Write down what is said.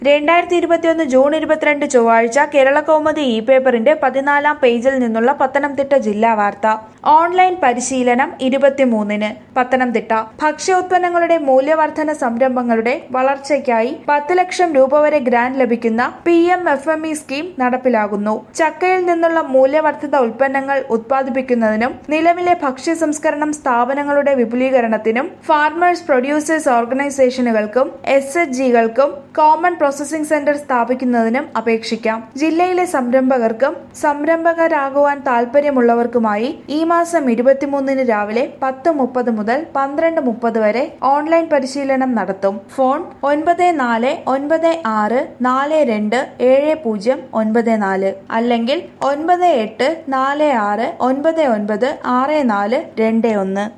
രണ്ടായിരത്തി ഇരുപത്തിയൊന്ന് ജൂൺ ഇരുപത്തിരണ്ട് ചൊവ്വാഴ്ച കേരള കൗമുദി ഇ പേപ്പറിന്റെ പതിനാലാം പേജിൽ നിന്നുള്ള പത്തനംതിട്ട ജില്ലാ വാർത്ത ഓൺലൈൻ പരിശീലനം ഇരുപത്തിമൂന്നിന് പത്തനംതിട്ട ഭക്ഷ്യോത്പന്നങ്ങളുടെ മൂല്യവർധന സംരംഭങ്ങളുടെ വളർച്ചയ്ക്കായി പത്ത് ലക്ഷം രൂപ വരെ ഗ്രാന്റ് ലഭിക്കുന്ന P M F M E scheme നടപ്പിലാകുന്നു ചക്കയിൽ നിന്നുള്ള മൂല്യവർദ്ധിത ഉൽപ്പന്നങ്ങൾ ഉത്പാദിപ്പിക്കുന്നതിനും നിലവിലെ ഭക്ഷ്യ സംസ്കരണം സ്ഥാപനങ്ങളുടെ വിപുലീകരണത്തിനും ഫാർമേഴ്സ് പ്രൊഡ്യൂസേഴ്സ് ഓർഗനൈസേഷനുകൾക്കും എസ് എച്ച് ജികൾക്കും കോമൺ പ്രോസസിംഗ് സെന്റർ സ്ഥാപിക്കുന്നതിനും അപേക്ഷിക്കാം ജില്ലയിലെ സംരംഭകർക്കും സംരംഭകരാകുവാൻ താൽപര്യമുള്ളവർക്കുമായി ഈ മാസം ഇരുപത്തിമൂന്നിന് രാവിലെ പത്ത് മുപ്പത് മുതൽ പന്ത്രണ്ട് മുപ്പത് വരെ ഓൺലൈൻ പരിശീലനം നടത്തും ഫോൺ ഒൻപത് നാല് ഒൻപത് ആറ് നാല് രണ്ട് ഏഴ് പൂജ്യം ഒൻപത് നാല് അല്ലെങ്കിൽ ഒൻപത് എട്ട് നാല് ആറ് ഒൻപത് ഒൻപത് ആറ് നാല് രണ്ട് ഒന്ന്